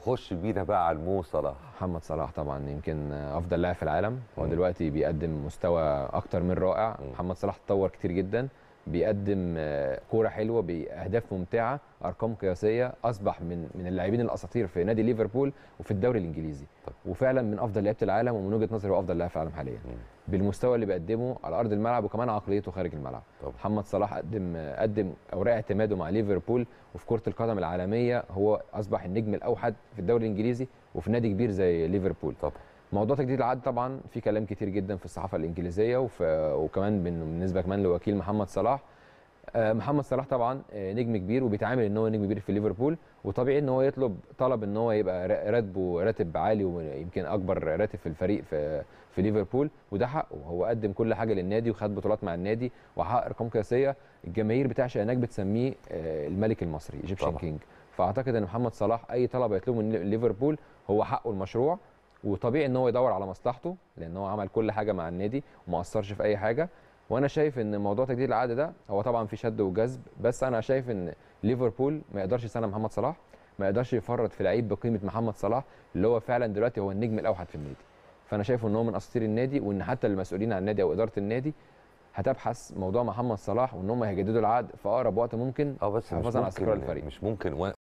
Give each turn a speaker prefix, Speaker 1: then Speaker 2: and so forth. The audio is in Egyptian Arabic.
Speaker 1: خش بينا بقى على المو صلاح
Speaker 2: محمد صلاح طبعا يمكن افضل لاعب في العالم هو
Speaker 1: مم.
Speaker 2: دلوقتي بيقدم مستوى اكتر من رائع
Speaker 1: مم.
Speaker 2: محمد صلاح اتطور كتير جدا بيقدم آه، كوره حلوه باهداف ممتعه ارقام قياسيه اصبح من من اللاعبين الاساطير في نادي ليفربول وفي الدوري الانجليزي
Speaker 1: طب.
Speaker 2: وفعلا من افضل لعيبه العالم ومن وجهه نظري هو افضل لاعب في العالم حاليا
Speaker 1: مم.
Speaker 2: بالمستوى اللي بيقدمه على ارض الملعب وكمان عقليته خارج الملعب
Speaker 1: طب.
Speaker 2: محمد صلاح قدم قدم اوراق اعتماده مع ليفربول وفي كره القدم العالميه هو اصبح النجم الاوحد في الدوري الانجليزي وفي نادي كبير زي ليفربول
Speaker 1: طبعا
Speaker 2: موضوع تجديد العقد طبعا في كلام كتير جدا في الصحافه الانجليزيه وفي وكمان بن- بالنسبه كمان لوكيل محمد صلاح آه، محمد صلاح طبعا آه، نجم كبير وبيتعامل ان هو نجم كبير في ليفربول وطبيعي ان هو يطلب طلب ان هو يبقى را- راتبه راتب عالي ويمكن اكبر راتب في الفريق في في ليفربول وده حقه هو قدم كل حاجه للنادي وخد بطولات مع النادي وحقق ارقام قياسيه الجماهير بتاعشق هناك بتسميه آه، الملك المصري ايجيبشن
Speaker 1: طبعا.
Speaker 2: كينج فاعتقد ان محمد صلاح اي طلب يطلبه من ليفربول هو حقه المشروع وطبيعي ان هو يدور على مصلحته لان هو عمل كل حاجه مع النادي وما قصرش في اي حاجه وانا شايف ان موضوع تجديد العقد ده هو طبعا في شد وجذب بس انا شايف ان ليفربول ما يقدرش يستنى محمد صلاح ما يقدرش يفرط في لعيب بقيمه محمد صلاح اللي هو فعلا دلوقتي هو النجم الاوحد في النادي فانا شايف ان هو من اساطير النادي وان حتى المسؤولين عن النادي او اداره النادي هتبحث موضوع محمد صلاح وان هم هيجددوا العقد في اقرب وقت ممكن
Speaker 1: اه بس مش
Speaker 2: حفاظاً على استقرار
Speaker 1: ممكن
Speaker 2: الفريق.
Speaker 1: مش ممكن